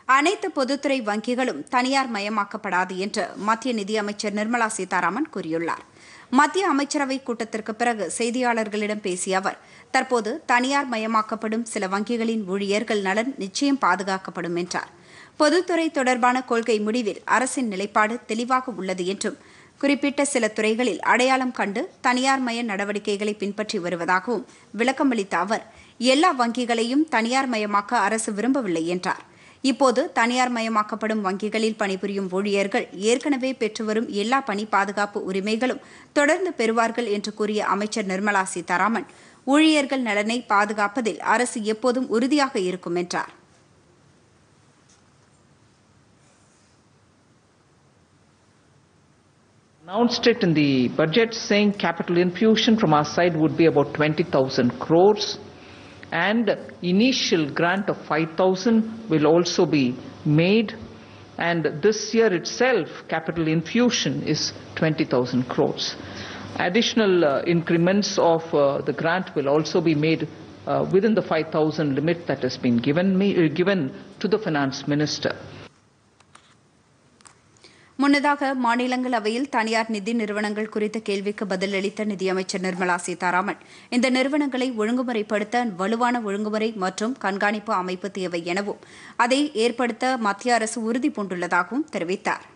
அனைத்து பொதுத்துறை வங்கிகளும் தனியார் மயமாக்கப்படாது என்று மத்திய நிதியமைச்சர் நிர்மலா சீதாராமன் கூறியுள்ளார் மத்திய அமைச்சரவை கூட்டத்திற்கு பிறகு செய்தியாளர்களிடம் பேசிய அவர் தற்போது தனியார் மயமாக்கப்படும் சில வங்கிகளின் ஊழியர்கள் நலன் நிச்சயம் பாதுகாக்கப்படும் என்றார் பொதுத்துறை தொடர்பான கொள்கை முடிவில் அரசின் நிலைப்பாடு தெளிவாக உள்ளது என்றும் குறிப்பிட்ட சில துறைகளில் அடையாளம் கண்டு தனியார் மய நடவடிக்கைகளை பின்பற்றி வருவதாகவும் விளக்கமளித்த அவர் எல்லா வங்கிகளையும் தனியார் மயமாக்க அரசு விரும்பவில்லை என்றார் இப்போது தனியார் மயமாக்கப்படும் வங்கிகளில் பணிபுரியும் ஊழியர்கள் ஏற்கனவே பெற்று வரும் எல்லா பணி பாதுகாப்பு உரிமைகளும் தொடர்ந்து பெறுவார்கள் என்று கூறிய அமைச்சர் நிர்மலா சீதாராமன் ஊழியர்கள் நலனை பாதுகாப்பதில் அரசு எப்போதும் உறுதியாக இருக்கும் என்றார் announced it in the budget saying capital infusion from our side would be about 20,000 crores and initial grant of 5,000 will also be made and this year itself capital infusion is 20,000 crores. Additional uh, increments of uh, the grant will also be made uh, within the 5,000 limit that has been given, me, uh, given to the finance minister. முன்னதாக மாநிலங்களவையில் தனியார் நிதி நிறுவனங்கள் குறித்த கேள்விக்கு பதிலளித்த நிதியமைச்சர் நிர்மலா சீதாராமன் இந்த நிறுவனங்களை ஒழுங்குமுறைப்படுத்த வலுவான ஒழுங்குமுறை மற்றும் கண்காணிப்பு அமைப்பு தேவை எனவும் அதை ஏற்படுத்த மத்திய அரசு உறுதி பூண்டுள்ளதாகவும் தெரிவித்தார்